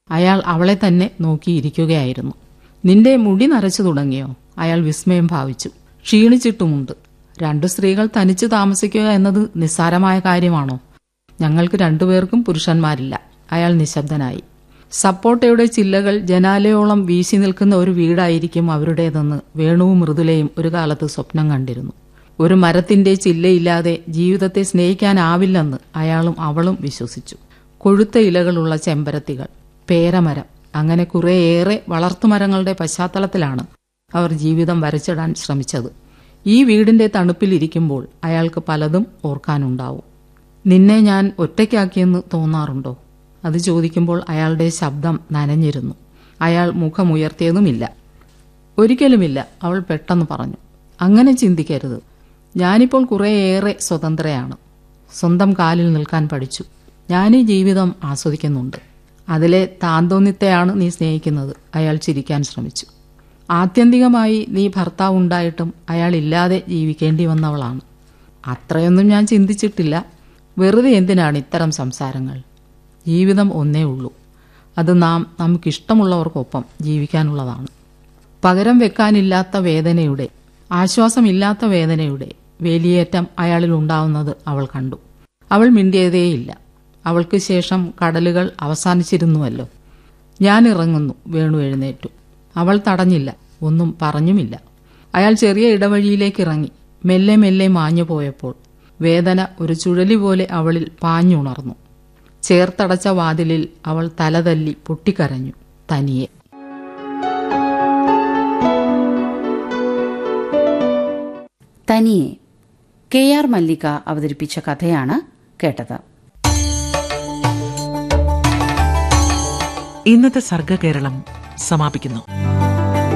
അയാൾ അവളെ തന്നെ നോക്കിയിരിക്കുകയായിരുന്നു നിന്റെ മുടി നരച്ചു തുടങ്ങിയോ അയാൾ വിസ്മയം ഭാവിച്ചു ക്ഷീണിച്ചിട്ടുമുണ്ട് രണ്ടു സ്ത്രീകൾ തനിച്ച് താമസിക്കുക എന്നത് നിസ്സാരമായ കാര്യമാണോ ഞങ്ങൾക്ക് രണ്ടുപേർക്കും പുരുഷന്മാരില്ല അയാൾ നിശബ്ദനായി സപ്പോട്ടയുടെ ചില്ലകൾ ജനാലയോളം വീശി നിൽക്കുന്ന ഒരു വീടായിരിക്കും അവരുടേതെന്ന് വേണുവും മൃദുലയും ഒരു കാലത്ത് സ്വപ്നം കണ്ടിരുന്നു ഒരു മരത്തിന്റെ ചില്ലയില്ലാതെ ജീവിതത്തെ സ്നേഹിക്കാനാവില്ലെന്ന് അയാളും അവളും വിശ്വസിച്ചു കൊഴുത്ത ഇലകളുള്ള ചെമ്പരത്തികൾ പേരമരം അങ്ങനെ കുറേയേറെ വളർത്തുമരങ്ങളുടെ പശ്ചാത്തലത്തിലാണ് അവർ ജീവിതം വരച്ചിടാൻ ശ്രമിച്ചത് ഈ വീടിന്റെ തണുപ്പിലിരിക്കുമ്പോൾ അയാൾക്ക് പലതും ഓർക്കാനുണ്ടാവും നിന്നെ ഞാൻ ഒറ്റയ്ക്കാക്കിയെന്ന് തോന്നാറുണ്ടോ അത് ചോദിക്കുമ്പോൾ അയാളുടെ ശബ്ദം നനഞ്ഞിരുന്നു അയാൾ മുഖമുയർത്തിയതുമില്ല ഒരിക്കലുമില്ല അവൾ പെട്ടെന്ന് പറഞ്ഞു അങ്ങനെ ചിന്തിക്കരുത് ഞാനിപ്പോൾ കുറേയേറെ സ്വതന്ത്രയാണ് സ്വന്തം കാലിൽ നിൽക്കാൻ പഠിച്ചു ഞാൻ ഈ ജീവിതം ആസ്വദിക്കുന്നുണ്ട് അതിലെ താന്തോന്നിത്തെയാണ് നീ സ്നേഹിക്കുന്നത് അയാൾ ചിരിക്കാൻ ശ്രമിച്ചു ആത്യന്തികമായി നീ ഭർത്താവ് ഉണ്ടായിട്ടും അയാൾ ഇല്ലാതെ ജീവിക്കേണ്ടി വന്നവളാണ് അത്രയൊന്നും ഞാൻ ചിന്തിച്ചിട്ടില്ല വെറുതെ എന്തിനാണ് ഇത്തരം സംസാരങ്ങൾ ജീവിതം ഒന്നേ ഉള്ളൂ അത് നാം നമുക്കിഷ്ടമുള്ളവർക്കൊപ്പം ജീവിക്കാനുള്ളതാണ് പകരം വെക്കാനില്ലാത്ത വേദനയുടെ ആശ്വാസമില്ലാത്ത വേദനയുടെ വേലിയേറ്റം അയാളിൽ ഉണ്ടാവുന്നത് അവൾ കണ്ടു അവൾ മിണ്ടിയതേയില്ല അവൾക്ക് ശേഷം കടലുകൾ അവസാനിച്ചിരുന്നുവല്ലോ ഞാൻ ഇറങ്ങുന്നു വേണു എഴുന്നേറ്റു അവൾ തടഞ്ഞില്ല ഒന്നും പറഞ്ഞുമില്ല അയാൾ ചെറിയ ഇടവഴിയിലേക്ക് ഇറങ്ങി മെല്ലെ മെല്ലെ മാഞ്ഞു പോയപ്പോൾ വേദന ഒരു ചുഴലി പോലെ അവളിൽ പാഞ്ഞുണർന്നു ചേർത്തടച്ച വാതിലിൽ അവൾ തലതല്ലി പൊട്ടിക്കരഞ്ഞു തനിയെ തനിയെ കെ ആർ മല്ലിക അവതരിപ്പിച്ച കഥയാണ് കേട്ടത് ഇന്നത്തെ സർഗകേരളം സമാപിക്കുന്നു